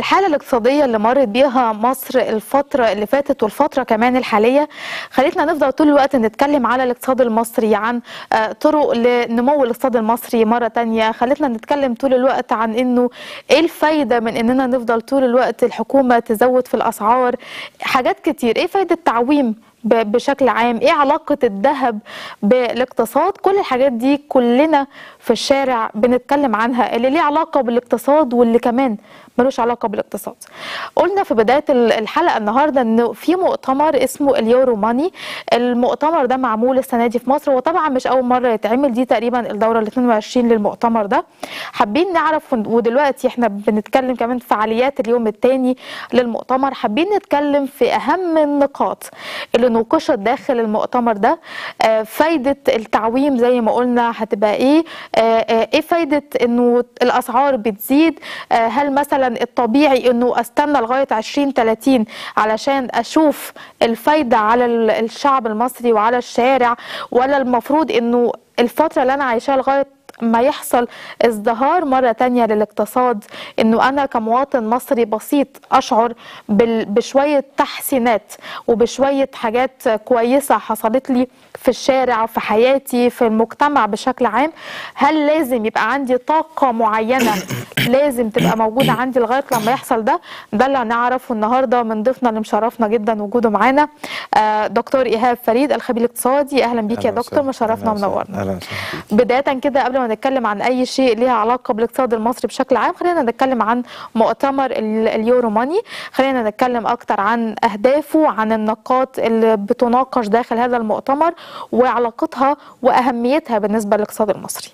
الحالة الاقتصادية اللي مرت بيها مصر الفترة اللي فاتت والفترة كمان الحالية خلتنا نفضل طول الوقت نتكلم على الاقتصاد المصري عن آه، طرق لنمو الاقتصاد المصري مرة تانية خلتنا نتكلم طول الوقت عن انه ايه الفايدة من اننا نفضل طول الوقت الحكومة تزود في الاسعار حاجات كتير ايه فايدة تعويم ب- بشكل عام ايه علاقة الذهب بالاقتصاد كل الحاجات دي كلنا في الشارع بنتكلم عنها اللي ليه علاقة بالاقتصاد واللي كمان ملوش علاقة بالاقتصاد قلنا في بداية ال- الحلقة النهاردة انه في مؤتمر اسمه اليورو ماني المؤتمر ده معمول السنة دي في مصر وطبعا مش اول مرة يتعمل دي تقريبا الدورة ال 22 للمؤتمر ده حابين نعرف ودلوقتي احنا بنتكلم كمان في فعاليات اليوم الثاني للمؤتمر حابين نتكلم في اهم النقاط اللي نوقشت داخل المؤتمر ده آه، فايدة التعويم زي ما قلنا هتبقى ايه آه، آه، ايه فايدة انه الاسعار بتزيد آه، هل مثلا الطبيعي انه استنى لغاية 2030 علشان اشوف الفايدة على ال- الشعب المصري وعلى الشارع ولا المفروض انه الفترة اللي انا عايشاها لغاية ما يحصل ازدهار مرة تانية للاقتصاد انه انا كمواطن مصري بسيط اشعر بال- بشوية تحسينات وبشوية حاجات كويسة حصلت لي في الشارع في حياتي في المجتمع بشكل عام هل لازم يبقى عندي طاقة معينة لازم تبقى موجودة عندي لغاية لما يحصل ده ده اللي هنعرفه النهاردة من ضيفنا اللي مشرفنا جدا وجوده معانا آه، دكتور إيهاب فريد الخبير الاقتصادي أهلا بيك يا أهلاً دكتور وسهلاً. مشرفنا أهلاً وسهلاً. ومنورنا اهلا وسهلا فيك. بداية كده قبل ما نتكلم عن أي شيء ليها علاقة بالاقتصاد المصري بشكل عام خلينا نتكلم عن مؤتمر ال- اليورو ماني خلينا نتكلم أكتر عن أهدافه عن النقاط اللي بتناقش داخل هذا المؤتمر وعلاقتها وأهميتها بالنسبة للاقتصاد المصري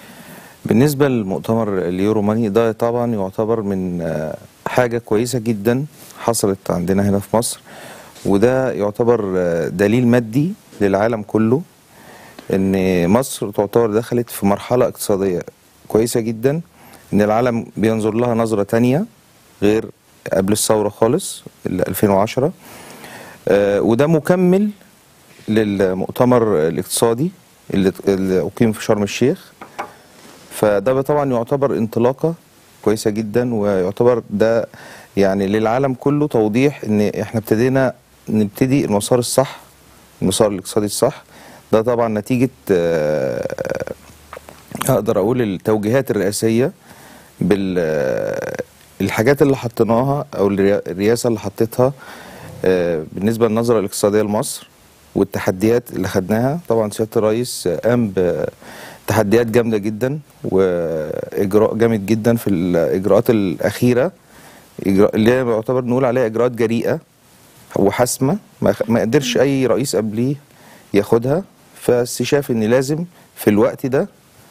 بالنسبه للمؤتمر اليورو ماني ده طبعا يعتبر من آه، حاجه كويسه جدا حصلت عندنا هنا في مصر وده يعتبر آه، دليل مادي للعالم كله ان مصر تعتبر دخلت في مرحله اقتصاديه كويسه جدا ان العالم بينظر لها نظره تانية غير قبل الثوره خالص ال 2010 آه، وده مكمل للمؤتمر الاقتصادي اللي اللي اقيم في شرم الشيخ فده طبعا يعتبر انطلاقه كويسه جدا ويعتبر ده يعني للعالم كله توضيح ان احنا ابتدينا نبتدي المسار الصح المسار الاقتصادي الصح ده طبعا نتيجه آه، اقدر اقول التوجيهات الرئاسيه بالحاجات اللي حطيناها او الريا- الرئاسه اللي حطيتها آه، بالنسبه للنظره الاقتصاديه لمصر والتحديات اللي خدناها طبعا سياده الرئيس آه، قام بتحديات جامده جدا واجراء جامد جدا في الاجراءات الاخيره إجراء اللي هي يعتبر نقول عليها اجراءات جريئه وحاسمه ما ما قدرش اي رئيس قبليه ياخدها بس شاف ان لازم في الوقت ده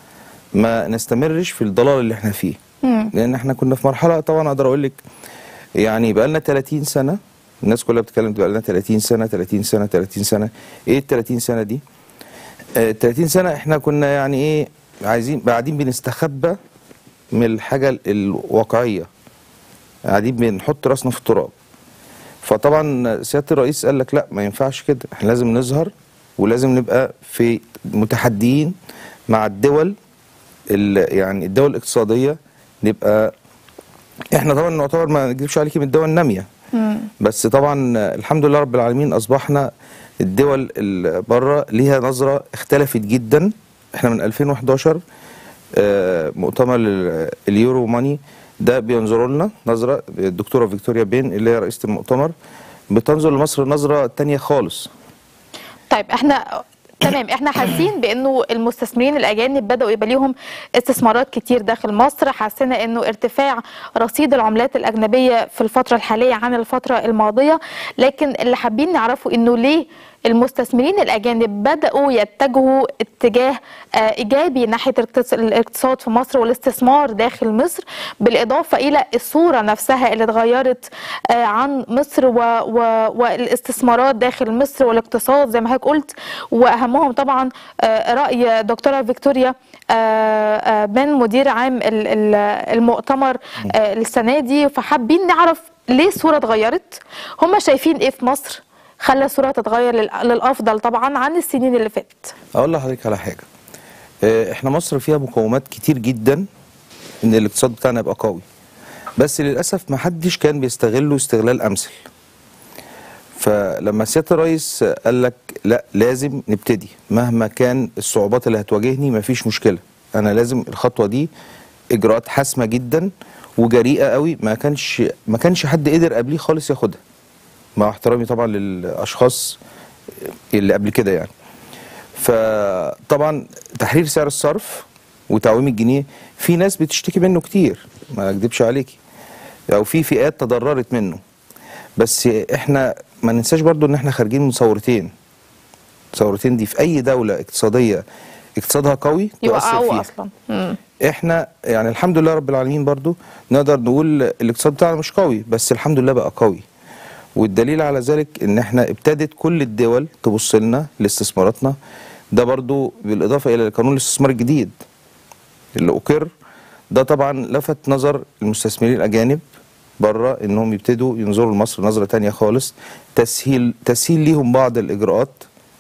ما نستمرش في الضلال اللي احنا فيه مم. لان احنا كنا في مرحله طبعا اقدر اقول لك يعني بقى لنا 30 سنه الناس كلها بتتكلم بقى لنا 30 سنه 30 سنه 30 سنه ايه ال 30 سنه دي آه 30 سنه احنا كنا يعني ايه عايزين قاعدين بنستخبى من الحاجه ال- الواقعيه قاعدين بنحط راسنا في التراب فطبعا سياده الرئيس قال لك لا ما ينفعش كده احنا لازم نظهر ولازم نبقى في متحديين مع الدول ال- يعني الدول الاقتصاديه نبقى احنا طبعا نعتبر ما نكذبش عليكي من الدول الناميه مم. بس طبعا الحمد لله رب العالمين اصبحنا الدول اللي بره ليها نظره اختلفت جدا احنا من 2011 آه، مؤتمر ال- اليورو ماني ده بينظروا لنا نظره الدكتوره فيكتوريا بين اللي هي رئيسه المؤتمر بتنظر لمصر نظره تانية خالص طيب احنا تمام احنا حاسين بانه المستثمرين الاجانب بداوا يبقى ليهم استثمارات كتير داخل مصر حسينا انه ارتفاع رصيد العملات الاجنبيه في الفتره الحاليه عن الفتره الماضيه لكن اللي حابين نعرفه انه ليه المستثمرين الاجانب بداوا يتجهوا اتجاه آه، ايجابي ناحيه الاقتص- الاقتصاد في مصر والاستثمار داخل مصر بالاضافه الى الصوره نفسها اللي اتغيرت آه، عن مصر و... و... والاستثمارات داخل مصر والاقتصاد زي ما حضرتك قلت واهمهم طبعا آه، راي دكتوره فيكتوريا آه، آه، بن مدير عام ال- ال- المؤتمر آه، السنه دي فحابين نعرف ليه الصوره اتغيرت هم شايفين ايه في مصر خلى الصوره تتغير لل- للافضل طبعا عن السنين اللي فاتت اقول لحضرتك على حاجه آه، احنا مصر فيها مقومات كتير جدا ان الاقتصاد بتاعنا يبقى قوي بس للاسف ما حدش كان بيستغله استغلال امثل فلما سياده الرئيس قال لك لا لازم نبتدي مهما كان الصعوبات اللي هتواجهني مفيش مشكله انا لازم الخطوه دي اجراءات حاسمه جدا وجريئه قوي ما كانش ما كانش حد قدر قبليه خالص ياخدها مع احترامي طبعا للاشخاص اللي قبل كده يعني فطبعا تحرير سعر الصرف وتعويم الجنيه في ناس بتشتكي منه كتير ما اكدبش عليكي او في فئات تضررت منه بس احنا ما ننساش برضو ان احنا خارجين من ثورتين ثورتين دي في اي دولة اقتصادية اقتصادها قوي تؤثر يوقعوا فيها اصلا مم. احنا يعني الحمد لله رب العالمين برضو نقدر نقول الاقتصاد بتاعنا مش قوي بس الحمد لله بقى قوي والدليل على ذلك ان احنا ابتدت كل الدول تبص لنا لاستثماراتنا ده برضو بالاضافه الى قانون الاستثمار الجديد اللي اقر ده طبعا لفت نظر المستثمرين الاجانب بره انهم يبتدوا ينظروا لمصر نظره تانية خالص تسهيل تسهيل ليهم بعض الاجراءات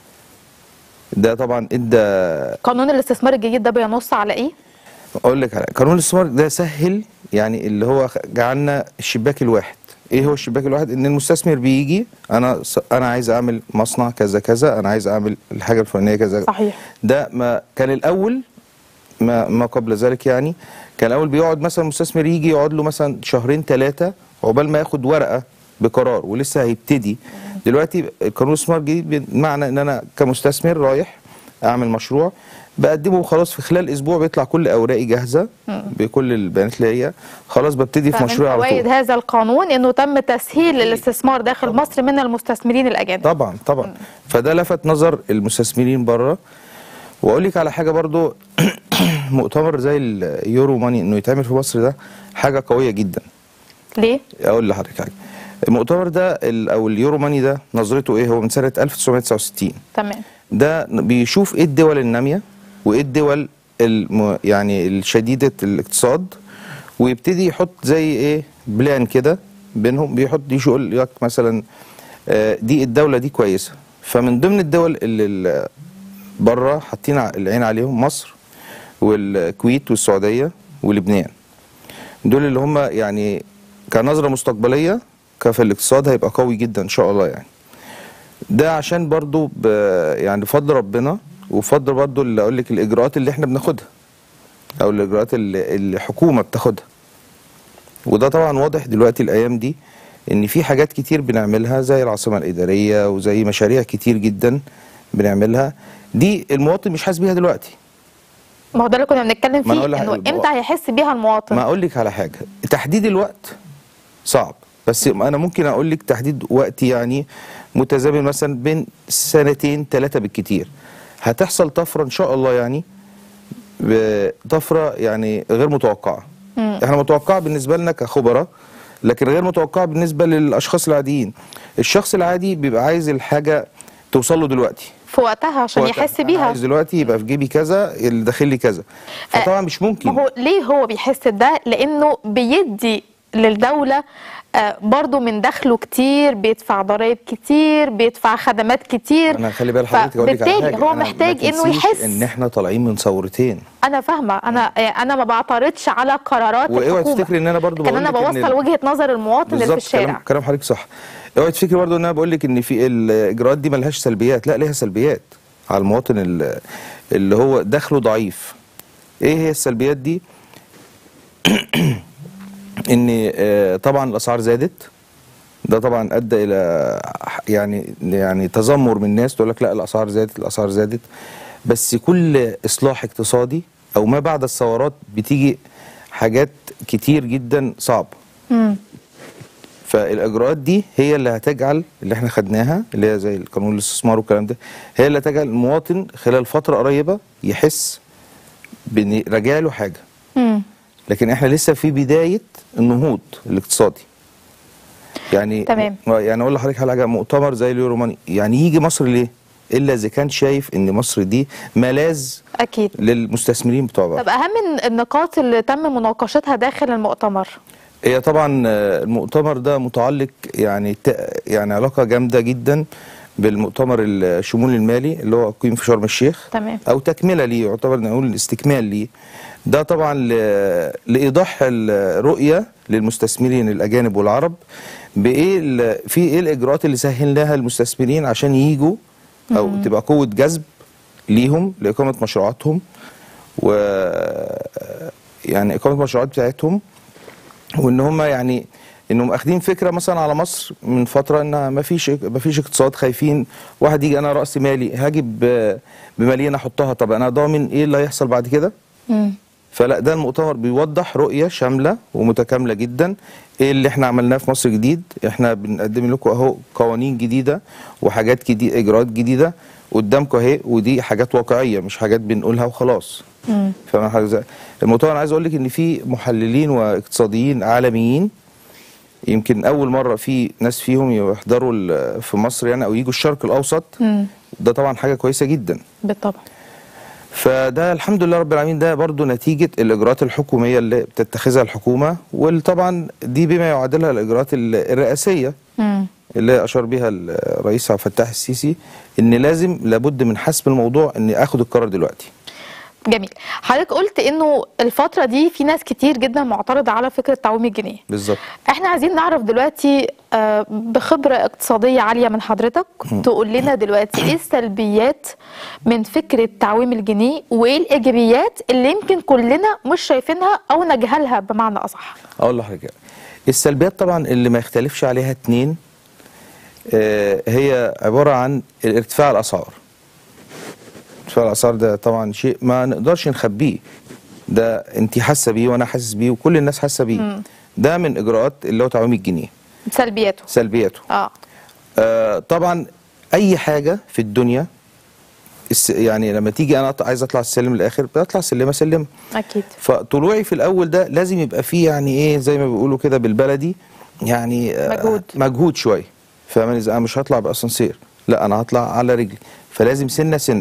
ده طبعا ادى قانون الاستثمار الجديد ده بينص على ايه؟ اقول لك على قانون الاستثمار ده سهل يعني اللي هو خ- جعلنا الشباك الواحد ايه هو الشباك الواحد ان المستثمر بيجي انا س- انا عايز اعمل مصنع كذا كذا انا عايز اعمل الحاجه الفلانيه كذا صحيح ده ما كان الاول ما ما قبل ذلك يعني كان الاول بيقعد مثلا المستثمر يجي يقعد له مثلا شهرين ثلاثه عقبال ما ياخد ورقه بقرار ولسه هيبتدي دلوقتي قانون الاستثمار الجديد بمعنى ان انا كمستثمر رايح اعمل مشروع بقدمه خلاص في خلال اسبوع بيطلع كل اوراقي جاهزه بكل البيانات اللي هي خلاص ببتدي في فمن مشروعي على فوائد طول هذا القانون انه تم تسهيل الاستثمار داخل مصر من المستثمرين الاجانب طبعا طبعا فده لفت نظر المستثمرين بره واقول لك على حاجه برضو مؤتمر زي اليورو ماني انه يتعمل في مصر ده حاجه قويه جدا ليه؟ اقول لحضرتك حاجه المؤتمر ده ال- او اليورو ماني ده نظرته ايه هو من سنه 1969 تمام ده بيشوف ايه الدول الناميه وايه الدول الم يعني الشديده الاقتصاد ويبتدي يحط زي ايه بلان كده بينهم بيحط يقول لك مثلا آه، دي الدوله دي كويسه فمن ضمن الدول اللي ال- بره حاطين ع- العين عليهم مصر والكويت والسعوديه ولبنان دول اللي هم يعني كنظره مستقبليه كفي الاقتصاد هيبقى قوي جدا ان شاء الله يعني ده عشان برضو ب يعني بفضل ربنا وبفضل برضو اللي اقول لك الاجراءات اللي احنا بناخدها او الاجراءات اللي اللي الحكومه بتاخدها وده طبعا واضح دلوقتي الايام دي ان في حاجات كتير بنعملها زي العاصمه الاداريه وزي مشاريع كتير جدا بنعملها دي المواطن مش حاسس بيها دلوقتي ما هو ده اللي كنا بنتكلم ما أنا فيه أقول لك انه حاجة. امتى هيحس بيها المواطن ما اقول لك على حاجه تحديد الوقت صعب بس انا ممكن اقول لك تحديد وقت يعني متزامن مثلا بين سنتين ثلاثه بالكتير هتحصل طفره ان شاء الله يعني ب- طفره يعني غير متوقعه احنا متوقعه بالنسبه لنا كخبراء لكن غير متوقعه بالنسبه للاشخاص العاديين الشخص العادي بيبقى عايز الحاجه توصل له دلوقتي في وقتها عشان وقتها. يحس أنا بيها عايز دلوقتي يبقى في جيبي كذا اللي داخل لي كذا فطبعا مش ممكن ما هو ليه هو بيحس ده لانه بيدي للدولة آه، برضو من دخله كتير بيدفع ضرائب كتير بيدفع خدمات كتير انا خلي بال حضرتك اقول لك على فبالتالي حاجه هو أنا محتاج ما انه تنسيش يحس ان احنا طالعين من ثورتين انا فاهمه انا انا ما بعترضش على قرارات واوعي الحكومه تفتكري ان انا برضو لكن بقول انا لك إن بوصل ال- وجهه نظر المواطن اللي في بالظبط كلام الشارع كلام حضرتك صح اوعي تفتكري برضو ان انا بقول لك ان في الاجراءات دي ملهاش سلبيات لا ليها سلبيات على المواطن ال- اللي هو دخله ضعيف ايه هي السلبيات دي ان آه، طبعا الاسعار زادت ده طبعا ادى الى ح- يعني يعني تذمر من الناس تقول لك لا الاسعار زادت الاسعار زادت بس كل اصلاح اقتصادي او ما بعد الثورات بتيجي حاجات كتير جدا صعبه مم. فالاجراءات دي هي اللي هتجعل اللي احنا خدناها اللي هي زي القانون الاستثمار والكلام ده هي اللي هتجعل المواطن خلال فتره قريبه يحس بان راجع له حاجه مم. لكن احنا لسه في بدايه النهوض الاقتصادي يعني تمام. يعني اقول لحضرتك على حاجه مؤتمر زي اليوروماني يعني يجي مصر ليه الا اذا كان شايف ان مصر دي ملاذ اكيد للمستثمرين بتوع بره طب اهم النقاط اللي تم مناقشتها داخل المؤتمر هي طبعا آه، المؤتمر ده متعلق يعني ت- يعني علاقه جامده جدا بالمؤتمر الشمول المالي اللي هو اقيم في شرم الشيخ تمام. او تكمله ليه يعتبر نقول استكمال ليه ده طبعا ل- لايضاح الرؤيه للمستثمرين الاجانب والعرب بايه ال- في ايه الاجراءات اللي سهلناها للمستثمرين عشان يجوا او تبقى قوه جذب ليهم لاقامه مشروعاتهم و يعني اقامه المشروعات بتاعتهم وان هم يعني انهم اخدين فكره مثلا على مصر من فتره ان ما فيش ما فيش اقتصاد خايفين واحد يجي انا راس مالي هاجي ب- بمالين احطها طب انا ضامن ايه اللي هيحصل بعد كده مم. فلا ده المؤتمر بيوضح رؤيه شامله ومتكامله جدا ايه اللي احنا عملناه في مصر جديد احنا بنقدم لكم اهو قوانين جديده وحاجات جديده اجراءات جديده قدامكم اهي ودي حاجات واقعيه مش حاجات بنقولها وخلاص مم. فاهم حاجه زي المؤتمر أنا عايز اقول لك ان في محللين واقتصاديين عالميين يمكن اول مره في ناس فيهم يحضروا ال- في مصر يعني او يجوا الشرق الاوسط مم. ده طبعا حاجه كويسه جدا بالطبع فده الحمد لله رب العالمين ده برضو نتيجة الإجراءات الحكومية اللي بتتخذها الحكومة وطبعا دي بما يعادلها الإجراءات ال- الرئاسية مم. اللي أشار بها الرئيس عبد الفتاح السيسي إن لازم لابد من حسم الموضوع إن آخد القرار دلوقتي جميل حضرتك قلت انه الفتره دي في ناس كتير جدا معترضه على فكره تعويم الجنيه بالظبط احنا عايزين نعرف دلوقتي آه، بخبرة اقتصادية عالية من حضرتك تقول لنا دلوقتي ايه السلبيات من فكرة تعويم الجنيه وايه الايجابيات اللي يمكن كلنا مش شايفينها او نجهلها بمعنى اصح أقول لحضرتك السلبيات طبعا اللي ما يختلفش عليها اتنين آه، هي عبارة عن ارتفاع الأسعار ارتفاع الأسعار ده طبعا شيء ما نقدرش نخبيه ده انت حاسة بيه وأنا حاسس بيه وكل الناس حاسة بيه ده من إجراءات اللي هو تعويم الجنيه سلبياته سلبياته اه آه طبعا أي حاجة في الدنيا الس- يعني لما تيجي أنا أط- عايز أطلع السلم الآخر بطلع سلمة سلمة اكيد فطلوعي في الاول ده لازم يبقى فيه يعني ايه زي ما بيقولوا كده بالبلدي يعني آه، مجهود. مجهود شويه فاهم ازاي انا مش هطلع باسانسير لا انا هطلع على رجلي فلازم سنه سنه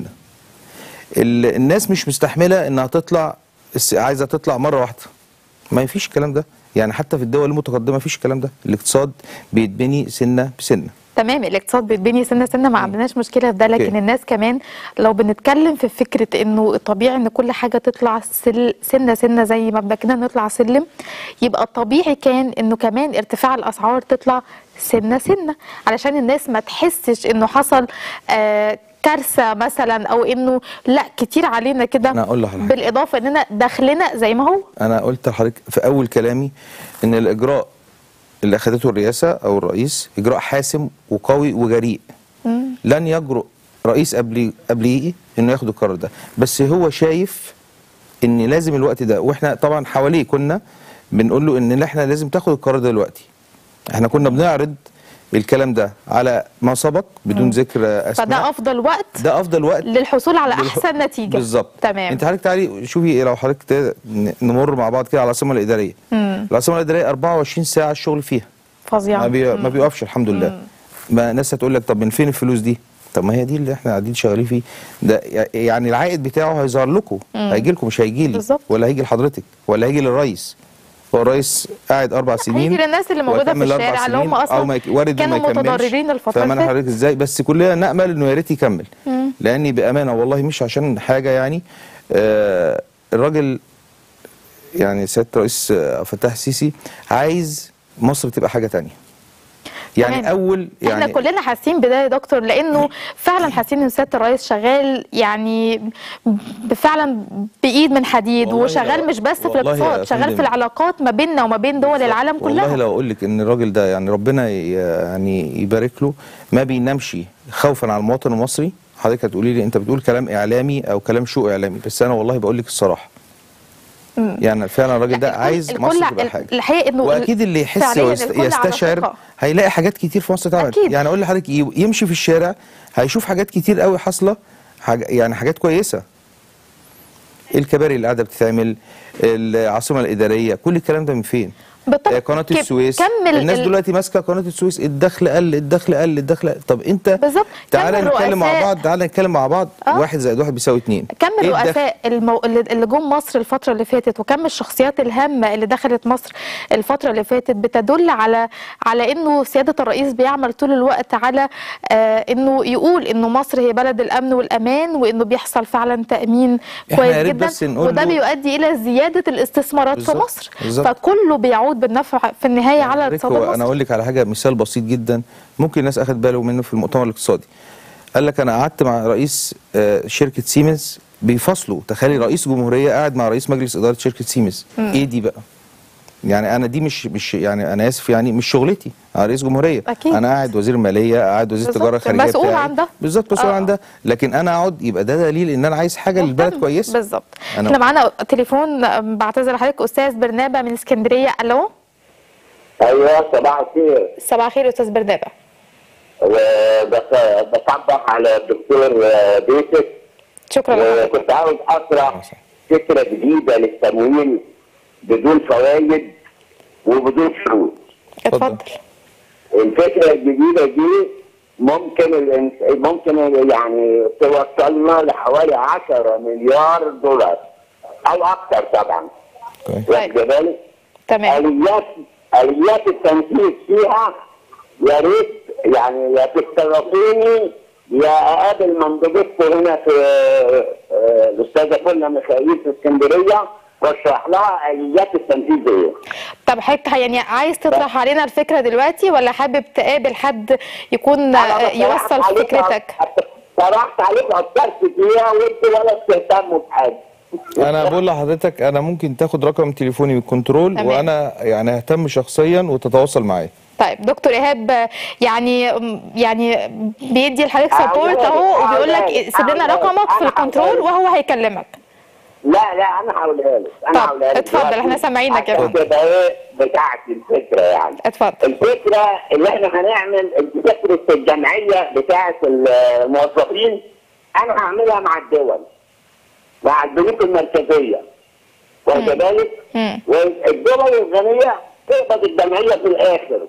ال- الناس مش مستحمله انها تطلع الس- عايزه تطلع مره واحده ما فيش الكلام ده يعني حتى في الدول المتقدمه ما فيش الكلام ده الاقتصاد بيتبني سنه بسنه تمام الاقتصاد بيتبني سنه سنه ما عندناش مشكله في ده لكن أوكي. الناس كمان لو بنتكلم في فكره انه الطبيعي ان كل حاجه تطلع سل سنه سنه زي ما بدنا كده نطلع سلم يبقى الطبيعي كان انه كمان ارتفاع الاسعار تطلع سنه سنه علشان الناس ما تحسش انه حصل آه كارثه مثلا او انه لا كتير علينا كده أنا أقول لحضرتك. بالاضافه اننا دخلنا زي ما هو انا قلت لحضرتك في اول كلامي ان الاجراء اللي اخذته الرئاسه او الرئيس اجراء حاسم وقوي وجريء لن يجرؤ رئيس قبلي قبليه انه ياخد القرار ده بس هو شايف ان لازم الوقت ده واحنا طبعا حواليه كنا بنقول له ان احنا لازم تاخد القرار ده دلوقتي احنا كنا بنعرض الكلام ده على ما سبق بدون ذكر اسماء فده افضل وقت ده افضل وقت للحصول على بالح- احسن نتيجه بالظبط تمام انت حضرتك تعالي شوفي لو حضرتك ت- ن- نمر مع بعض كده على العاصمه الاداريه مم. العاصمه الاداريه 24 ساعه الشغل فيها فظيعه ما, بي... ما بيقفش الحمد لله ما ناس هتقول لك طب من فين الفلوس دي طب ما هي دي اللي احنا قاعدين شغالين فيه ده ي- يعني العائد بتاعه هيظهر لكم هيجي لكم مش هيجي لي بالظبط. ولا هيجي لحضرتك ولا هيجي للرئيس هو الرئيس قاعد اربع سنين هيجي للناس اللي موجودة في ويكمل أربع الشارع اللي هم سنين أصلاً أو ما يك... وارد إنه كانوا ما يكملش. متضررين الفترة فاهم اللي انا فاتت. حضرتك ازاي بس كلنا نامل انه يا ريت يكمل لاني بامانه والله مش عشان حاجه يعني آه الراجل يعني سياده الرئيس آه، فتاح السيسي عايز مصر تبقى حاجه تانية يعني تمام. اول يعني احنا كلنا حاسين بده يا دكتور لانه فعلا حاسين ان سياده الرئيس شغال يعني ب- فعلا بايد من حديد والله وشغال لو- مش بس في والله يا الاقتصاد شغال فندم. في العلاقات ما بيننا وما بين دول العالم والله كلها لو اقول لك ان الراجل ده يعني ربنا ي- يعني يبارك له ما بينامش خوفا على المواطن المصري حضرتك هتقولي لي انت بتقول كلام اعلامي او كلام شو اعلامي بس انا والله بقول لك الصراحه يعني فعلا الراجل ده الكل- عايز الكل مصر ع- تبقى حاجه الحقيقه انه واكيد اللي يحس فعلياً ويست- الكل على يستشعر ثقة. هيلاقي حاجات كتير في مصر اتعملت أكيد. يعني اقول لحضرتك ي- يمشي في الشارع هيشوف حاجات كتير قوي حاصله حاجة يعني حاجات كويسه الكباري اللي قاعده بتتعمل العاصمه الاداريه كل الكلام ده من فين بالطبع. آه، قناه كم- السويس كمل الناس ال- دلوقتي ماسكه قناه السويس الدخل قل الدخل قل الدخل قل. طب انت بالظبط. تعالى كم نتكلم مع الرؤساء- بعض تعالى نتكلم مع بعض آه. واحد زائد واحد بيساوي اتنين كم إيه الدخل؟ الرؤساء المو... اللي اللي جم مصر الفترة اللي فاتت وكم الشخصيات الهامة اللي دخلت مصر الفترة اللي فاتت بتدل على على انه سيادة الرئيس بيعمل طول الوقت على آه انه يقول انه مصر هي بلد الامن والامان وانه بيحصل فعلا تأمين إحنا يا كويس ريت جدا بس نقول وده له- بيؤدي الى زيادة الاستثمارات في بالظبط، مصر بالظبط. فكله بيعود هيعود بالنفع في النهايه على حضرتك الاقتصاد هو انا المصري اقول لك على حاجه مثال بسيط جدا ممكن الناس اخد باله منه في المؤتمر الاقتصادي قال لك انا قعدت مع رئيس آه، شركه سيمنز بيفصلوا تخيلي رئيس جمهوريه قاعد مع رئيس مجلس اداره شركه سيمنز ايه دي بقى يعني انا دي مش مش يعني انا اسف يعني مش شغلتي انا رئيس جمهوريه أكيد. انا قاعد وزير ماليه قاعد وزير بالظبط. التجاره الخارجيه مسؤول بتاعي. عن ده. بالظبط مسؤول آه. عن ده لكن انا اقعد يبقى ده دليل ان انا عايز حاجه للبلد مهتم. كويسه بالظبط أنا- احنا معانا تليفون أم، بعتذر لحضرتك استاذ برنابه من اسكندريه الو ايوه صباح الخير صباح الخير يا استاذ برنابه وبس- بصبح على الدكتور آه، بيتك شكرا لحضرتك وكنت عاوز اطرح فكره جديده للتمويل بدون فوائد وبدون فلوس اتفضل الفكره الجديده دي ممكن الإنس- ممكن يعني توصلنا لحوالي 10 مليار دولار او اكثر طبعا كويس. واخد بالك؟ تمام اليات اليات التنفيذ فيها يا ريت يعني يا تستضيفيني يا اقابل مندوبته هنا في آه، الاستاذه كنا ميخائيل في اسكندريه واشرح لها اليات التنفيذ ايه. طب حضرتك يعني عايز تطرح علينا الفكره دلوقتي ولا حابب تقابل حد يكون أنا آه، يوصل اقترحت عليك- فكرتك اقترحت عليك اثرت فيها وانت ولا بتهتموا بحاجه. انا بقول لحضرتك انا ممكن تاخد رقم تليفوني من الكنترول تمام. وانا يعني اهتم شخصيا وتتواصل معايا طيب دكتور ايهاب آه، يعني يعني بيدي لحضرتك أعلاني، سبورت اهو وبيقول لك أعلاني، سيب لنا أعلاني. رقمك في أنا الكنترول أعلاني. وهو هيكلمك لا لا انا هقولها لك انا طب، هقولها لك اتفضل، دلوقتي احنا سامعينك يا عشان فندم. تبقى ايه بتاعت الفكره يعني. اتفضل الفكره اللي احنا هنعمل فكره الجمعيه بتاعه الموظفين انا هعملها مع الدول مع البنوك المركزيه واخد بالك؟ مم. والدول الغنيه تقبض الجمعيه في الاخر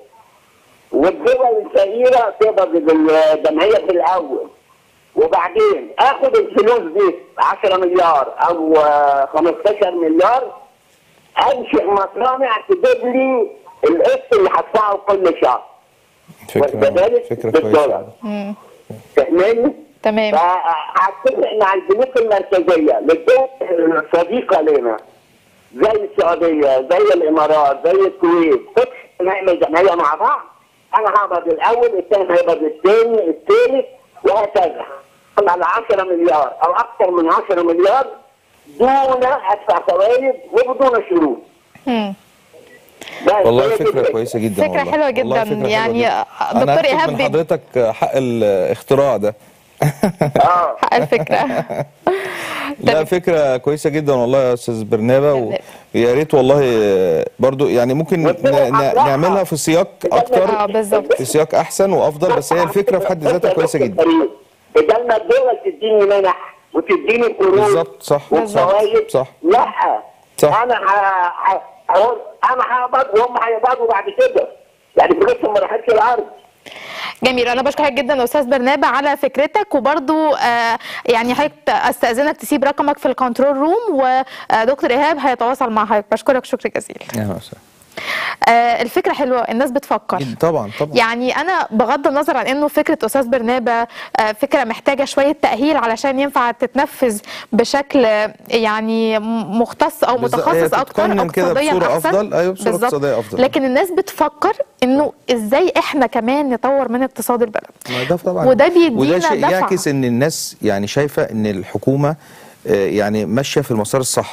والدول الفقيره تقبض الجمعيه في الاول وبعدين اخد الفلوس دي 10 مليار او آه، 15 مليار انشئ مصانع تجيب لي القسط اللي هدفعه كل شهر واخد فكره بالك؟ فكره بالدولار. كويسه فاهماني؟ تمام فهتفق مع البنوك المركزيه للدول الصديقه لنا زي السعوديه زي الامارات زي الكويت كنت نعمل جمعيه مع بعض انا هقبض الاول الثاني هيقبض الثاني الثالث وهكذا على 10 مليار او اكثر من 10 مليار دون ادفع فوائد وبدون شروط مم. ده- والله هي دي فكره الفكرة. كويسه جدا فكرة والله. حلوة والله جدا. فكرة حلوة يعني جدا. دكتور انا هاخد إيهاب من بي- حضرتك حق الاختراع ده اه حق الفكره لا فكره كويسه جدا والله يا استاذ برنابه تمام. ويا ريت والله برضو يعني ممكن ن- والدول ن- أفرحها. نعملها في سياق اه اكتر بالظبط في سياق احسن وافضل بس هي الفكره في حد ذاتها كويسه جدا بدل ما الدول تديني منح وتديني قروض بالظبط، صح. وفوائد صح. لا صح. انا ه- ه- هقول انا هقبض وهم هيقبضوا بعد كده يعني فلوسهم ما راحتش الارض جميل انا بشكرك جدا استاذ برنابه على فكرتك وبرضو آه يعني حضرتك استاذنك تسيب رقمك في الكنترول روم ودكتور ايهاب هيتواصل مع حضرتك بشكرك شكر جزيل أهلا وسهلا. آه الفكره حلوه الناس بتفكر طبعا طبعا يعني انا بغض النظر عن انه فكره استاذ برنابه آه، فكره محتاجه شويه تاهيل علشان ينفع تتنفذ بشكل آه، يعني م- مختص او بالظبط، هي متخصص اكتر تتقنن كده اقتصاديا بصورة احسن أفضل، أيوة، بصورة بالظبط. اقتصادية أفضل. لكن الناس بتفكر انه ازاي احنا كمان نطور من اقتصاد البلد ما ده طبعا وده بيدينا وده شيء دفعة. يعكس ان الناس يعني شايفه ان الحكومه آه، يعني ماشيه في المسار الصح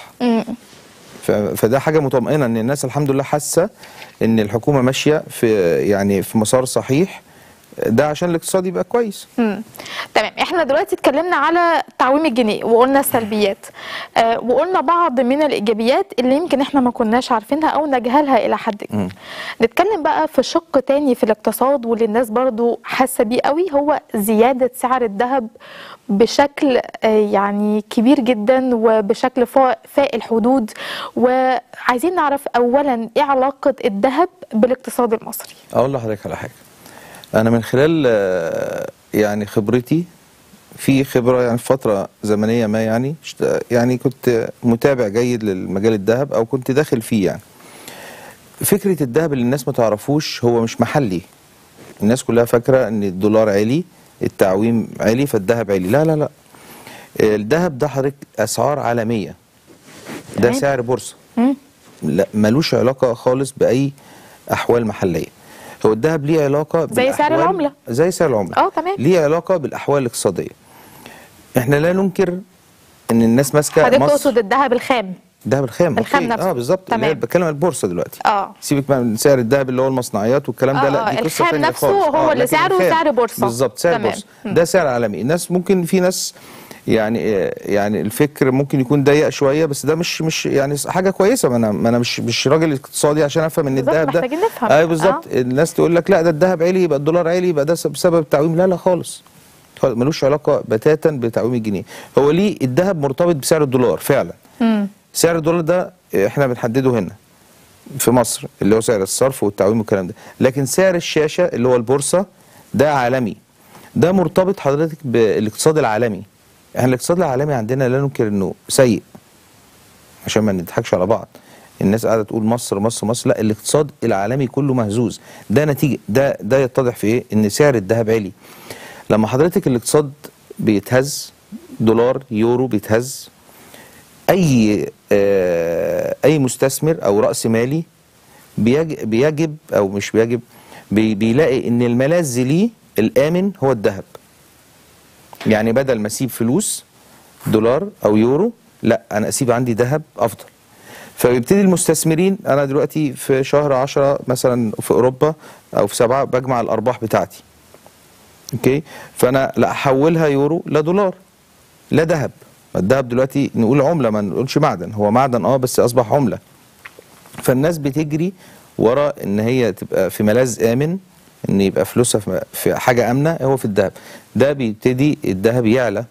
ف- فده حاجه مطمئنه ان الناس الحمد لله حاسه ان الحكومه ماشيه في يعني في مسار صحيح ده عشان الاقتصاد يبقى كويس مم. تمام احنا دلوقتي اتكلمنا على تعويم الجنيه وقلنا السلبيات آه وقلنا بعض من الايجابيات اللي يمكن احنا ما كناش عارفينها او نجهلها الى حد كبير نتكلم بقى في شق تاني في الاقتصاد واللي الناس برضو حاسه بيه قوي هو زياده سعر الذهب بشكل آه يعني كبير جدا وبشكل فا- فائق الحدود وعايزين نعرف اولا ايه علاقه الذهب بالاقتصاد المصري اقول لحضرتك على حاجه انا من خلال آه، يعني خبرتي في خبره يعني في فتره زمنيه ما يعني اشت- يعني كنت متابع جيد للمجال الذهب او كنت داخل فيه يعني فكره الذهب اللي الناس ما تعرفوش هو مش محلي الناس كلها فاكره ان الدولار عالي التعويم عالي فالذهب عالي لا لا لا الذهب ده حضرتك اسعار عالميه ده تمام. سعر بورصه مم. لا ملوش علاقه خالص باي احوال محليه هو الذهب ليه علاقه زي سعر بالأحوال- العملة. زي سعر العمله اه تمام ليه علاقه بالاحوال الاقتصاديه احنا لا ننكر ان الناس ماسكه حضرتك مصر تقصد الذهب الخام الذهب الخام الخام أوكي. نفسه. اه بالظبط اللي هي تمام. بتكلم عن البورصه دلوقتي اه سيبك بقى من سعر الذهب اللي هو المصنعيات والكلام ده آه، لا آه، دي قصه الخام ثانيه نفسه خالص هو اللي لكن سعره الخام سعر بورصة. بالظبط سعر تمام. بورصه مم. ده سعر عالمي الناس ممكن في ناس يعني يعني الفكر ممكن يكون ضيق شويه بس ده مش مش يعني حاجه كويسه ما انا ما انا مش مش راجل اقتصادي عشان افهم ان بالظبط، الذهب ده محتاجين نفهم. ايوه بالظبط الناس تقول لك لا ده الذهب عالي يبقى الدولار عالي يبقى ده بسبب التعويم لا لا خالص خالص، ملوش علاقه بتاتا بتعويم الجنيه هو ليه الذهب مرتبط بسعر الدولار فعلا مم. سعر الدولار ده احنا بنحدده هنا في مصر اللي هو سعر الصرف والتعويم والكلام ده لكن سعر الشاشة اللي هو البورصة ده عالمي ده مرتبط حضرتك بالاقتصاد العالمي احنا الاقتصاد العالمي عندنا لا ننكر انه سيء عشان ما نضحكش على بعض الناس قاعده تقول مصر مصر مصر لا الاقتصاد العالمي كله مهزوز ده نتيجه ده ده يتضح في ايه ان سعر الذهب عالي لما حضرتك الاقتصاد بيتهز دولار يورو بيتهز اي آه اي مستثمر او راس مالي بيج- بيجب او مش بيجب بي بيلاقي ان الملاذ ليه الامن هو الذهب يعني بدل ما اسيب فلوس دولار او يورو لا انا اسيب عندي ذهب افضل فبيبتدي المستثمرين انا دلوقتي في شهر عشرة مثلا في اوروبا او في سبعة بجمع الارباح بتاعتي اوكي فانا لا احولها يورو لا دولار لا ذهب الذهب دلوقتي نقول عمله ما نقولش معدن هو معدن اه بس اصبح عمله فالناس بتجري ورا ان هي تبقى في ملاذ امن ان يبقى فلوسها في- في حاجه امنه هو في الذهب ده بيبتدي الذهب يعلى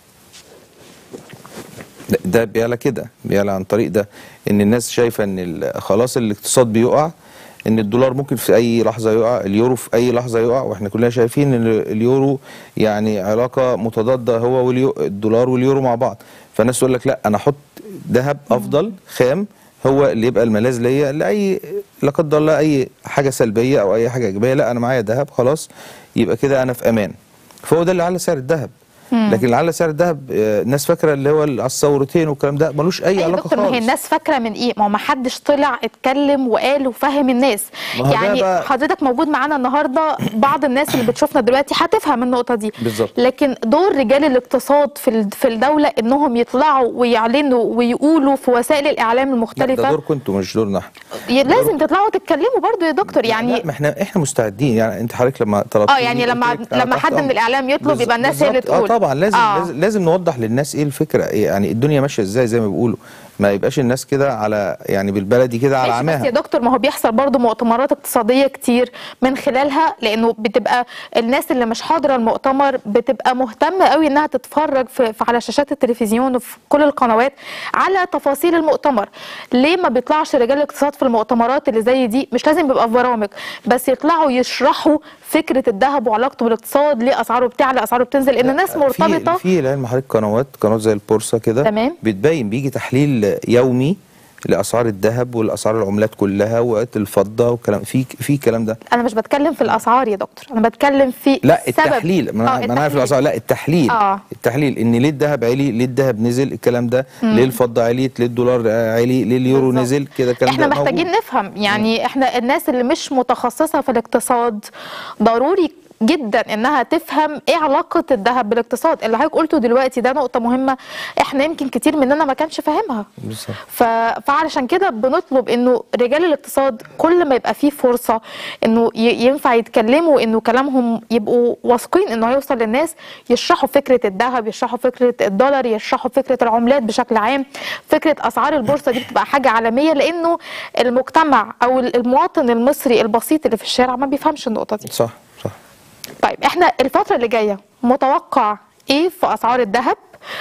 ده- ده بيعلى كده بيعلى عن طريق ده ان الناس شايفه ان ال- خلاص الاقتصاد بيقع ان الدولار ممكن في اي لحظه يقع اليورو في اي لحظه يقع واحنا كلنا شايفين ان اليورو يعني علاقه متضاده هو والدولار واليورو مع بعض فالناس تقول لك لا انا احط ذهب افضل خام هو اللي يبقى الملاذ ليا لاي لا قدر الله اي حاجه سلبيه او اي حاجه ايجابيه لا انا معايا ذهب خلاص يبقى كده انا في امان فهو ده اللي على سعر الذهب لكن اللي على سعر الذهب آه، الناس فاكره اللي هو على الثورتين والكلام ده ملوش اي اي علاقه دكتور ما هي خالص الناس فاكره من ايه ما هو ما حدش طلع اتكلم وقال وفهم الناس ما هو ده يعني بقى- حضرتك موجود معانا النهارده بعض الناس اللي بتشوفنا دلوقتي هتفهم النقطه دي بالظبط. لكن دور رجال الاقتصاد في ال- في الدوله انهم يطلعوا ويعلنوا ويقولوا في وسائل الاعلام لا، ده المختلفه دوركم انتوا مش دورنا احنا ي- لازم تطلعوا تتكلموا برضو يا دكتور يعني لا ما احنا احنا مستعدين يعني انت حضرتك لما طلبت اه يعني لما لما حد من الاعلام يطلب يبقى الناس هي اللي تقول اه طبعا لازم آه. لازم, لازم نوضح للناس ايه الفكره إيه يعني الدنيا ماشيه ازاي زي ما بيقولوا ما يبقاش الناس كده على يعني بالبلدي كده على ماشي بس يا عماها دكتور ما هو بيحصل برضو مؤتمرات اقتصادية كتير من خلالها لأنه بتبقى الناس اللي مش حاضرة المؤتمر بتبقى مهتمة قوي إنها تتفرج في, في على شاشات التلفزيون وفي كل القنوات على تفاصيل المؤتمر ليه ما بيطلعش رجال الاقتصاد في المؤتمرات اللي زي دي مش لازم يبقى في برامج بس يطلعوا يشرحوا فكرة الذهب وعلاقته بالاقتصاد ليه أسعاره بتعلى أسعاره بتنزل لأن الناس مرتبطة في في العلم حضرتك قنوات قنوات زي البورصه كده تمام. بتبين بيجي تحليل يومي لاسعار الذهب والاسعار العملات كلها وقت الفضه والكلام في في الكلام ده أنا مش بتكلم في الأسعار يا دكتور أنا بتكلم في لا سبب. التحليل ما آه، انا ما انا عارف التحليل. الاسعار لا التحليل آه. التحليل ان ليه الذهب عالي ليه الذهب نزل الكلام ده ليه الفضه عليت ليه الدولار آه، عالي ليه اليورو بالظبط. نزل كده الكلام احنا ده محتاجين موجود. نفهم يعني احنا الناس اللي مش متخصصة في الاقتصاد ضروري جدا انها تفهم ايه علاقة الذهب بالاقتصاد اللي حضرتك قلته دلوقتي ده نقطة مهمة احنا يمكن كتير مننا ما كانش فاهمها بالظبط. ف... فعلشان كده بنطلب انه رجال الاقتصاد كل ما يبقى فيه فرصة انه ي... ينفع يتكلموا انه كلامهم يبقوا واثقين انه هيوصل للناس يشرحوا فكرة الذهب يشرحوا فكرة الدولار يشرحوا فكرة العملات بشكل عام فكرة اسعار البورصة دي بتبقى حاجة عالمية لانه المجتمع او المواطن المصري البسيط اللي في الشارع ما بيفهمش النقطة دي صح صح طيب احنا الفترة اللي جاية متوقع ايه في اسعار الذهب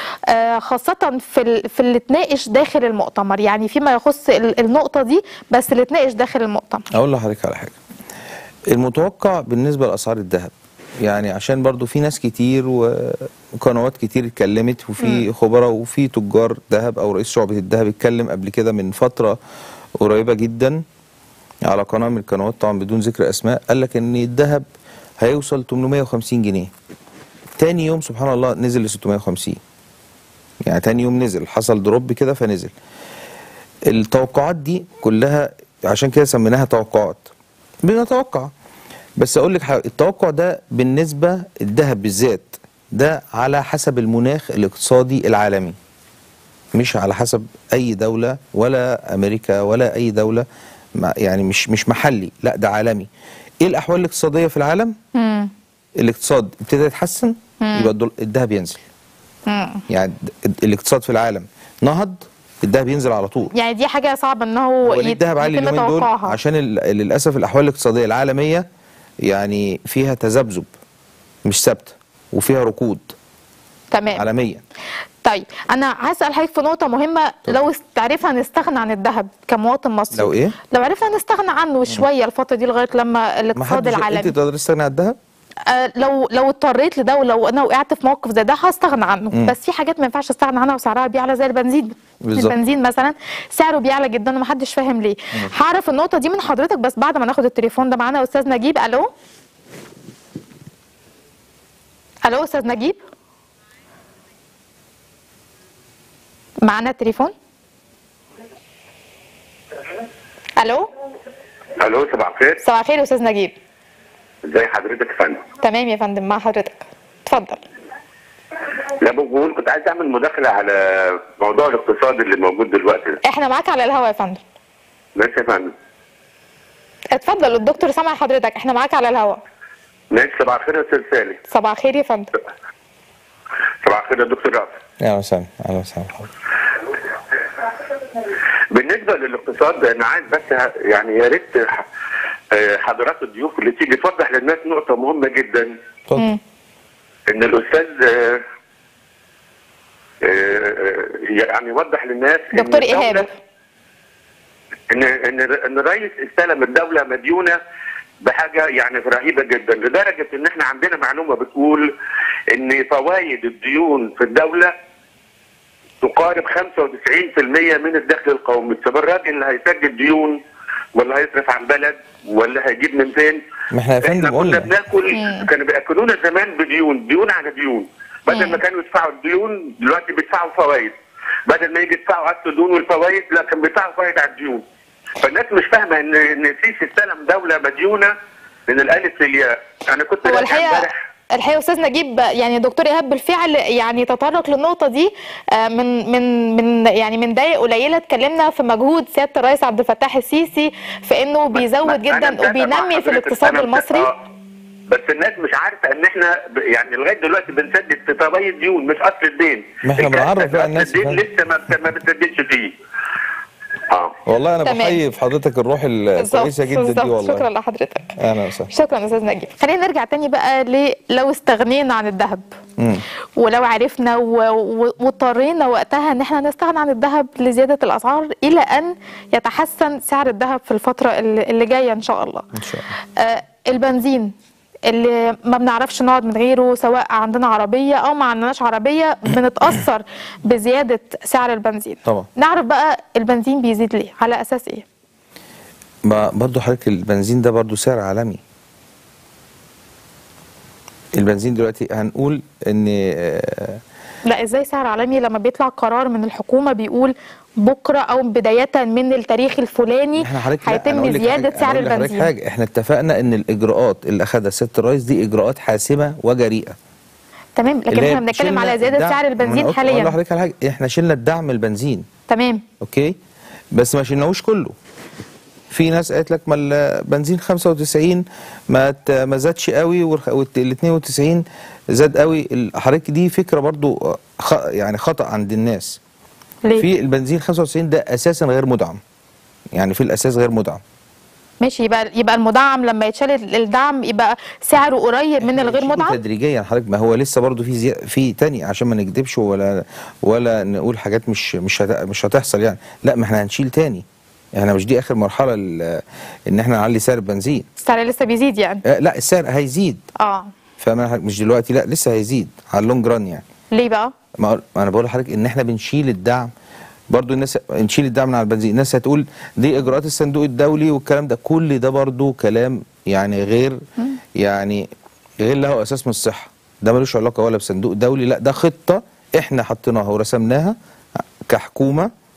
آه خاصة في ال- في اللي اتناقش داخل المؤتمر يعني فيما يخص ال- النقطة دي بس اللي اتناقش داخل المؤتمر اقول لحضرتك على حاجه المتوقع بالنسبه لاسعار الذهب يعني عشان برضو في ناس كتير وقنوات كتير اتكلمت وفي خبراء وفي تجار ذهب او رئيس شعبة الذهب اتكلم قبل كده من فترة قريبة جدا على قناة من القنوات طبعا بدون ذكر اسماء قال لك ان الذهب هيوصل 850 جنيه تاني يوم سبحان الله نزل ل 650 يعني تاني يوم نزل حصل دروب كده فنزل التوقعات دي كلها عشان كده سميناها توقعات بنتوقع بس اقول لك حاجه التوقع ده بالنسبه الذهب بالذات ده على حسب المناخ الاقتصادي العالمي مش على حسب اي دوله ولا امريكا ولا اي دوله ما- يعني مش مش محلي لا ده عالمي ايه الاحوال الاقتصاديه في العالم مم. الاقتصاد ابتدى يتحسن يبقى الدول- الذهب ينزل مم. يعني د- الاقتصاد في العالم نهض الذهب ينزل على طول يعني دي حاجه صعبه ان هو هو ليه يت- الذهب عالي يتم اليومين دول توقعها عشان ال- للاسف الاحوال الاقتصاديه العالميه يعني فيها تذبذب مش ثابته وفيها ركود تمام عالميا طيب انا هسال حضرتك في نقطه مهمه لو عرفنا نستغنى عن الذهب كمواطن مصري لو إيه؟ لو عرفنا نستغنى عنه شويه الفتره دي لغايه لما ما الاقتصاد حدش انت العالمي تقدر تستغنى عن الذهب آه لو لو اضطريت لده ولو انا وقعت في موقف زي ده هستغنى عنه مم. بس في حاجات ما ينفعش استغنى عنها وسعرها بيعلى زي البنزين بالظبط. البنزين مثلا سعره بيعلى جدا ومحدش فاهم ليه هعرف النقطه دي من حضرتك بس بعد ما ناخد التليفون ده معانا استاذ نجيب الو الو استاذ نجيب معانا التليفون الو الو صباح الخير صباح الخير يا استاذ نجيب ازي حضرتك يا فندم تمام يا فندم مع حضرتك اتفضل لا بقول كنت عايز اعمل مداخله على موضوع الاقتصاد اللي موجود دلوقتي ده احنا معاك على الهوا يا فندم ماشي يا فندم اتفضل الدكتور سامع حضرتك احنا معاك على الهوا ماشي صباح الخير يا استاذ سالم صباح الخير يا فندم صباح الخير يا دكتور رأفت اهلا وسهلا اهلا وسهلا بالنسبه للاقتصاد انا عايز بس ه- يعني يا ريت ح- آه، حضرات الضيوف اللي تيجي توضح للناس نقطه مهمه جدا اتفضل مم. ان الاستاذ آه، آه، يعني يوضح للناس إن دكتور الدولة- إيهاب. ان ان ان الرئيس استلم الدوله مديونه بحاجه يعني رهيبه جدا لدرجه ان احنا عندنا معلومه بتقول ان فوائد الديون في الدوله تقارب 95% من الدخل القومي طب الراجل اللي هيسدد ديون ولا هيصرف على البلد ولا هيجيب من فين؟ ما احنا يا فندم احنا قلنا. كنا بناكل كانوا بياكلونا زمان بديون ديون على ديون بدل ما كانوا يدفعوا الديون دلوقتي بيدفعوا فوائد بدل ما يجي يدفعوا على الديون والفوائد لا كان بيدفعوا فوائد على الديون فالناس مش فاهمه ان ان السيسي استلم دوله مديونه من الالف للياء انا كنت هو راجع الحقيقه امبارح الحقيقه يا استاذ نجيب يعني دكتور ايهاب بالفعل يعني تطرق للنقطه دي آه، من من من يعني من دقائق قليله اتكلمنا في مجهود سياده الرئيس عبد الفتاح السيسي في انه بيزود أنا جدا متابع مع وبينمي في حضرتك، الاقتصاد أنا المصري متابع. آه. بس الناس مش عارفه ان احنا ب- يعني لغايه دلوقتي بنسدد في فوائد ديون مش اصل الدين ما إحنا الكارثة بنعرف بقى أصل الناس الدين فاهم. لسه ما بت- ما بتسددش فيه اه والله انا تمام. بحيي في حضرتك الروح الكويسه جدا دي بالظبط. والله شكرا لحضرتك اهلا وسهلا شكرا يا استاذ نجيب خلينا نرجع تاني بقى ل لو استغنينا عن الذهب مم. ولو عرفنا و- و- واضطرينا وقتها ان احنا نستغنى عن الذهب لزياده الاسعار الى ان يتحسن سعر الذهب في الفتره اللي اللي جايه ان شاء الله. ان شاء الله آه البنزين اللي ما بنعرفش نقعد من غيره سواء عندنا عربيه او ما عندناش عربيه بنتاثر بزياده سعر البنزين. طبعا. نعرف بقى البنزين بيزيد ليه؟ على اساس ايه؟ ما برضو حضرتك البنزين ده برضو سعر عالمي البنزين دلوقتي هنقول ان آه، لا ازاي سعر عالمي لما بيطلع قرار من الحكومه بيقول بكره او بدايه من التاريخ الفلاني احنا حضرتك لا، أنا هيتم أقول لك زياده حاجة- سعر أنا أقول لحضرتك البنزين حاجه احنا اتفقنا ان الاجراءات اللي اخذها سياده الرئيس دي اجراءات حاسمه وجريئه تمام لكن اللي هي احنا بنتكلم شلنا على زياده الدعم- سعر ما أنا البنزين قلت- أقول حاليا لحضرتك على حاجه احنا شلنا الدعم البنزين تمام اوكي بس ما شلناهوش كله في ناس قالت لك ما البنزين 95 ما ت- ما زادش قوي وال 92 زاد قوي ال- حضرتك دي فكره برضو خ يعني خطا عند الناس ليه في البنزين 95 ده اساسا غير مدعم يعني في الاساس غير مدعم ماشي يبقى يبقى المدعم لما يتشال الدعم يبقى سعره قريب من الغير هنشيله مدعم تدريجيا حضرتك ما هو لسه برضو في زي... في تاني عشان ما نكذبش ولا ولا نقول حاجات مش مش هت... مش هتحصل يعني لا ما احنا هنشيل تاني احنا مش دي اخر مرحله ال- ان احنا نعلي سعر البنزين السعر لسه بيزيد يعني آه، لا السعر هيزيد اه فاهم مش دلوقتي لا لسه هيزيد على اللونج ران يعني ليه بقى ما ما انا بقول لحضرتك ان احنا بنشيل الدعم برضو الناس نشيل الدعم من على البنزين الناس هتقول دي اجراءات الصندوق الدولي والكلام ده كل ده برضو كلام يعني غير يعني غير له اساس من الصحه ده ملوش علاقه ولا بصندوق دولي لا ده خطه احنا حطيناها ورسمناها كحكومه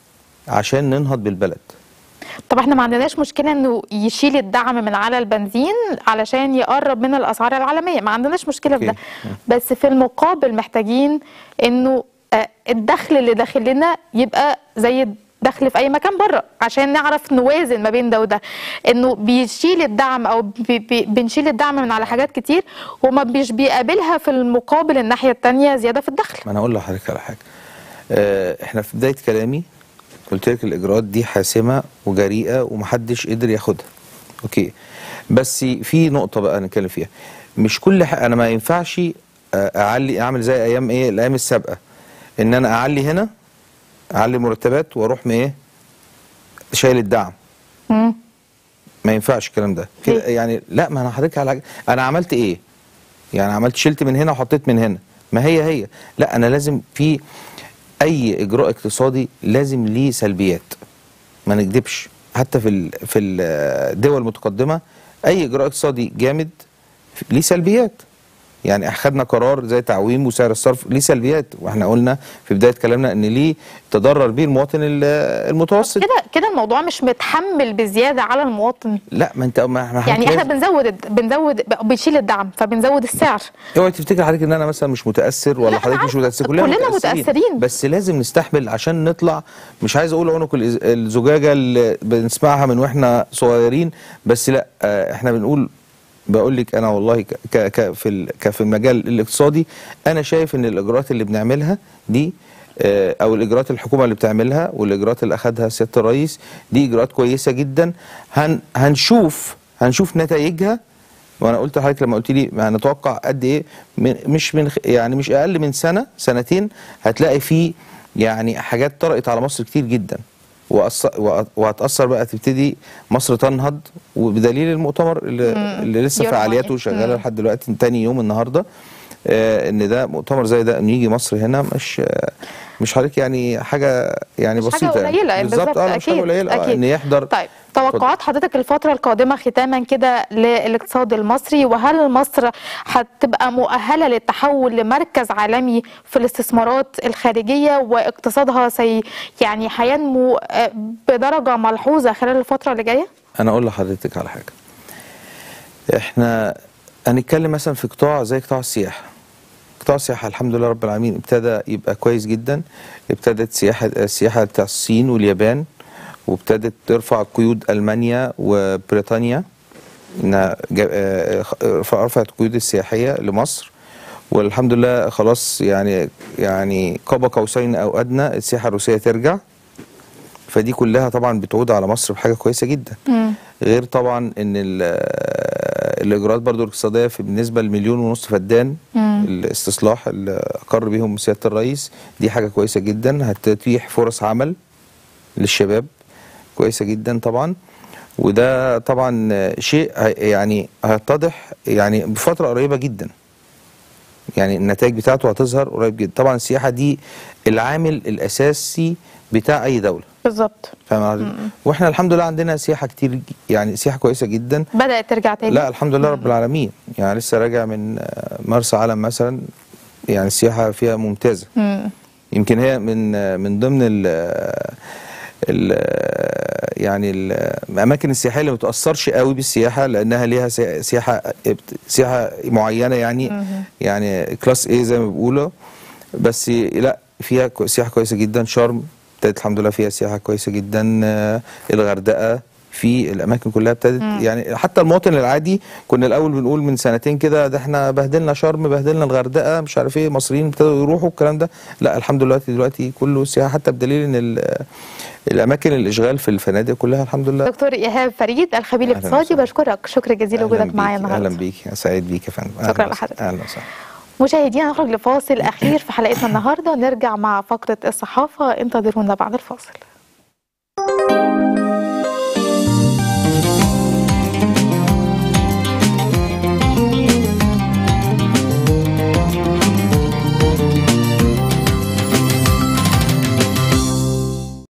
عشان ننهض بالبلد طب احنا ما عندناش مشكله انه يشيل الدعم من على البنزين علشان يقرب من الاسعار العالميه ما عندناش مشكله في ده أوكي. بس في المقابل محتاجين انه آه، الدخل اللي داخل لنا يبقى زي الدخل في اي مكان بره عشان نعرف نوازن ما بين ده وده انه بيشيل الدعم او بي بي بنشيل الدعم من على حاجات كتير وما مش بيقابلها في المقابل الناحيه التانية زياده في الدخل ما انا اقول لحضرتك على حاجه آه، احنا في بدايه كلامي قلت لك الاجراءات دي حاسمه وجريئه ومحدش قدر ياخدها اوكي بس في نقطه بقى نتكلم فيها مش كل حاجه انا ما ينفعش آه، اعلي اعمل زي ايام ايه الايام السابقه ان انا اعلي هنا اعلي مرتبات واروح من ايه شايل الدعم مم. ما ينفعش الكلام ده كده ليه؟ يعني لا ما انا حضرتك على حاجة. انا عملت ايه يعني عملت شلت من هنا وحطيت من هنا ما هي هي لا انا لازم في اي اجراء اقتصادي لازم ليه سلبيات ما نكذبش حتى في ال- في الدول المتقدمه اي اجراء اقتصادي جامد ليه سلبيات يعني اخذنا قرار زي تعويم وسعر الصرف ليه سلبيات واحنا قلنا في بدايه كلامنا ان ليه تضرر بيه المواطن ال- المتوسط كده كده الموضوع مش متحمل بزياده على المواطن لا ما انت ما ما يعني حضرتك احنا لازم- بنزود الد- بنزود بيشيل الدعم فبنزود السعر اوعي تفتكر حضرتك ان انا مثلا مش متاثر لا، ولا أنا حضرتك مش عارفة. متاثر كلنا متأثرين. بس لازم نستحمل عشان نطلع مش عايز اقول عنق الإز- الزجاجه اللي بنسمعها من واحنا صغيرين بس لا آه، احنا بنقول بقول لك انا والله ك ك ك في ال- ك في المجال الاقتصادي انا شايف ان الاجراءات اللي بنعملها دي آه، او الاجراءات الحكومه اللي بتعملها والاجراءات اللي اخذها سياده الرئيس دي اجراءات كويسه جدا هن هنشوف هنشوف نتائجها وانا قلت لحضرتك لما قلت لي هنتوقع قد ايه من مش من خ- يعني مش اقل من سنه سنتين هتلاقي في يعني حاجات طرقت على مصر كتير جدا وأص- وأ- وهتاثر بقى تبتدي مصر تنهض وبدليل المؤتمر اللي, اللي لسه يوم فعالياته واحد. شغاله مم. لحد دلوقتي تاني يوم النهارده آه ان ده مؤتمر زي ده انه يجي مصر هنا مش آه مش حضرتك يعني حاجه يعني مش بسيطه حاجه قليله يعني بالظبط اه مش حاجه اكيد قليله آه، اكيد ان يحضر طيب توقعات حضرتك الفتره القادمه ختاما كده للاقتصاد المصري وهل مصر هتبقى مؤهله للتحول لمركز عالمي في الاستثمارات الخارجيه واقتصادها سي يعني هينمو آه، بدرجه ملحوظه خلال الفتره اللي جايه انا اقول لحضرتك على حاجه احنا هنتكلم مثلا في قطاع زي قطاع السياحه قطاع السياحه الحمد لله رب العالمين ابتدى يبقى كويس جدا ابتدت سياحه السياحه بتاع الصين واليابان وابتدت ترفع قيود المانيا وبريطانيا انها جا- آه، خ- رفعت القيود السياحيه لمصر والحمد لله خلاص يعني يعني قاب قوسين او ادنى السياحه الروسيه ترجع فدي كلها طبعا بتعود على مصر بحاجه كويسه جدا غير طبعا ان ال- الاجراءات برضو الاقتصاديه في بالنسبه لمليون ونص فدان الاستصلاح اللي اقر بيهم سياده الرئيس دي حاجه كويسه جدا هتتيح فرص عمل للشباب كويسه جدا طبعا وده طبعا شيء هي- يعني هيتضح يعني بفتره قريبه جدا يعني النتائج بتاعته هتظهر قريب جدا طبعا السياحه دي العامل الاساسي بتاع اي دوله بالظبط فاهم قصدي؟ واحنا الحمد لله عندنا سياحه كتير ج- يعني سياحه كويسه جدا بدات ترجع تاني لا الحمد لله رب العالمين يعني لسه راجع من آه، مرسى علم مثلا يعني السياحه فيها ممتازه مم. يمكن هي من آه، من ضمن ال ال يعني ال- الاماكن السياحيه اللي ما بتاثرش قوي بالسياحه لانها ليها سي- سياحه سياحه معينه يعني يعني كلاس ايه زي ما بيقولوا بس لا فيها كو- سياحه كويسه جدا شرم ابتدت الحمد لله فيها سياحه كويسه جدا آه، الغردقه في الاماكن كلها ابتدت يعني حتى المواطن العادي كنا الاول بنقول من سنتين كده ده احنا بهدلنا شرم بهدلنا الغردقه مش عارف ايه مصريين ابتدوا يروحوا الكلام ده لا الحمد لله دلوقتي دلوقتي كله سياحه حتى بدليل ان ال- الاماكن الاشغال في الفنادق كلها الحمد لله دكتور ايهاب فريد الخبير أهلاً الاقتصادي وسهلاً. بشكرك شكر جزيل أهلاً وجودك معايا بيك، النهارده اهلا بيك سعيد بيك يا فندم أهلاً شكراً وسهلاً. لحضرتك. اهلا وسهلا مشاهدينا نخرج لفاصل اخير في حلقتنا النهارده نرجع مع فقره الصحافه انتظرونا بعد الفاصل